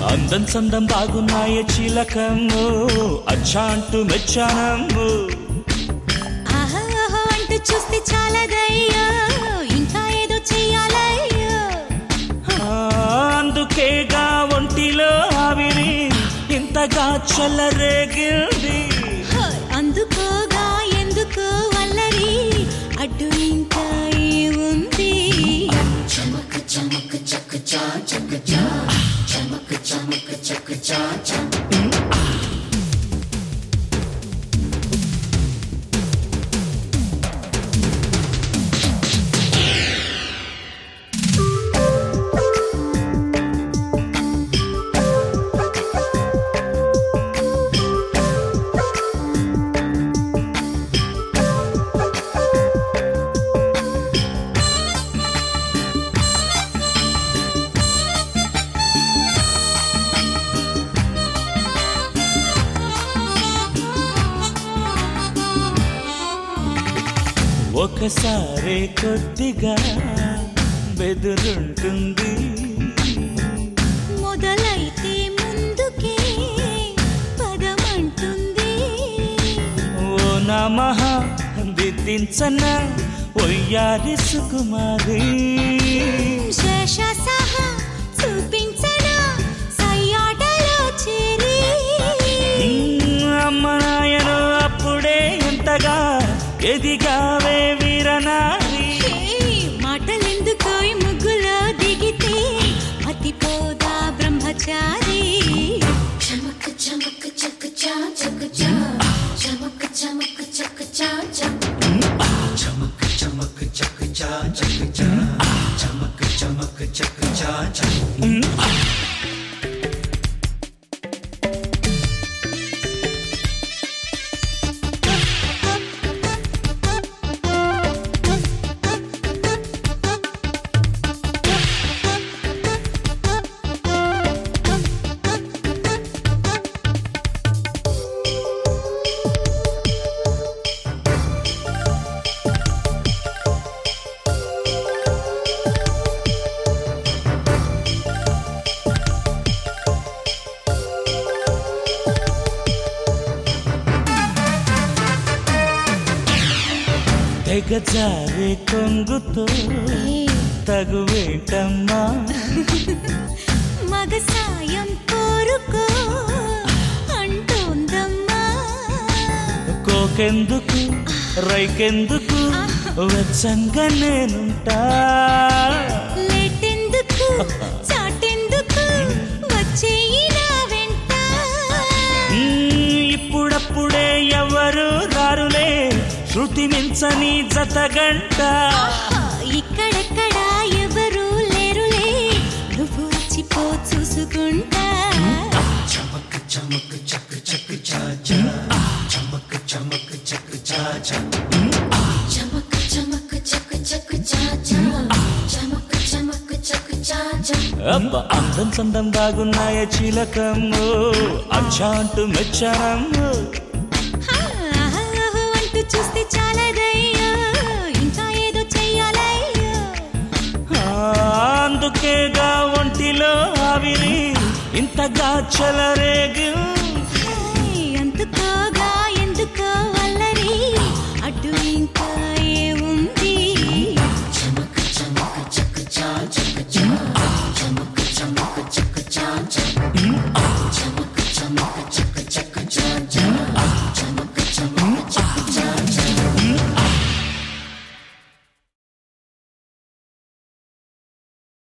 అందం సందం బాగున్నాయ చిలకమ్ము అచ్చా అంటూ మెచ్చానమ్ము ఆహా ఆహా అంటూ చూస్తే చాలదయ్యో ఇంకా ఏదో చెయ్యాలయ్యో ఆ, అందుకేగా ఒంటిలో ఆవిరి ఇంతగా చెల్లరేగింది హోయ్, అందుకోగా ఎందుకు అల్లరి అడ్డు ఇంకా ఏముంది ఒకసారి కొద్దిగా బెదురుంటుంది మొదలైతే ముందుకే పదమంటుంది ఓ నమః దిద్దించన ఒయ్యారి సుకుమారి శేష సహా చూపించనా సయ్యాటలో చేరి అమ్మ నాయను అప్పుడే ఎంతగా ఎదిగావే వీరనారి హే, మాటలెందుకో ఈ ముగ్గులో దిగితే మతిపోదా బ్రహ్మచారి చమక్ చమక్ చక్ చా చక్ చా చమక్ చమక్ చక్ చా చా తెగజారే కొంగుతో తగువేటమ్మా మగ సాయం కోరుకో అంటోందమ్మా కోకెందుకు రైకెందుకు వెచ్చంగా నేనుంటా లేటెందుకు చాటెందుకు వచ్చేయి నా వెంట మ్మ్, ఇప్పుడప్పుడే ఎవరు రారులే శృతి మించని జతగంట ఆహా, ఇక్కడెక్కడ ఎవరు లేరులే నువ్వు వచ్చిపో చూసుకుంటా చమక్ చమక్ చక్ చక్ చా చా చమక్ చమక్ చక్ చా చా అబ్బ అందం సందం బాగున్నాయ చిలకమ్ము అచ్చా అంటూ మెచ్చానమ్ము ఆహా, అంటూ చూస్తే చాలదయ్యో ఇంకా ఏదో చెయ్యాలయ్యో ఆ, అందుకేగా ఒంటిలో ఆవిరి ఇంతగా చెలరేగింది